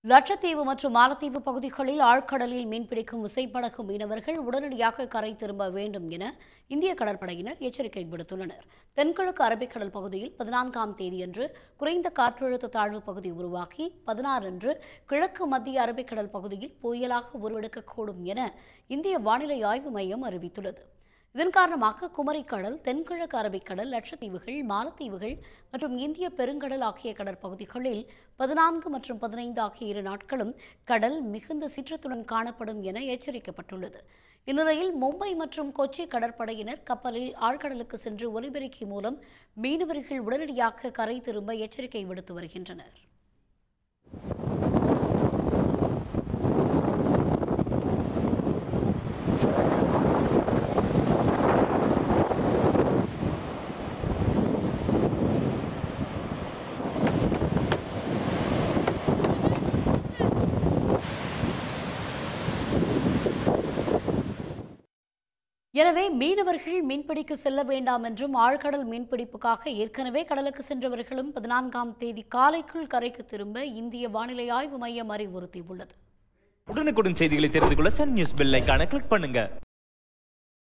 லட்சத்தீவு மற்றும் மாலத்தீவு பகுதிகளில் ஆழ்கடலில் மீன்பிடிக்கும் விசைப்படகு மீனவர்கள் உடனடியாக கரை திரும்ப வேண்டும் என இந்திய கடற்படையினர் எச்சரிக்கை விடுத்துள்ளனர் தென்கிழக்கு அரபிக்கடல் பகுதியில் பதினான்காம் தேதியன்று குறைந்த காற்றழுத்த தாழ்வு பகுதி உருவாகி பதினாறு அன்று கிழக்கு மத்திய அரபிக்கடல் பகுதியில் புயலாக உருவெடுக்கக்கூடும் என இந்திய வானிலை ஆய்வு மையம் அறிவித்துள்ளது இதன் காரணமாக குமரிக்கடல் தென்கிழக்கு அரபிக்கடல் லட்சத்தீவுகள் மாலத்தீவுகள் மற்றும் இந்திய பெருங்கடல் ஆகிய கடற்பகுதிகளில் பதினான்கு மற்றும் பதினைந்து ஆகிய இரு நாட்களும் கடல் மிகுந்த சீற்றத்துடன் காணப்படும் என எச்சரிக்கப்பட்டுள்ளது இந்நிலையில் மும்பை மற்றும் கொச்சி கடற்படையினர் கப்பலில் ஆழ்கடலுக்கு சென்று ஒலிபெருக்கி மூலம் மீனவர்கள் உடனடியாக கரை திரும்ப எச்சரிக்கை விடுத்து வருகின்றனர் எனவே மீனவர்கள் மீன்பிடிக்க செல்ல வேண்டாம் என்றும் ஆழ்கடல் மீன்பிடிப்புக்காக ஏற்கனவே கடலுக்கு சென்றவர்களும் பதினான்காம் தேதி காலைக்குள் கரைக்கு திரும்ப இந்திய வானிலை ஆய்வு மையம் அறிவுறுத்தியுள்ளது உடனுக்குடன் செய்திகளை தெரிந்து கொள்ள சன் நியூஸ் பெல் ஐகானை கிளிக் பண்ணுங்க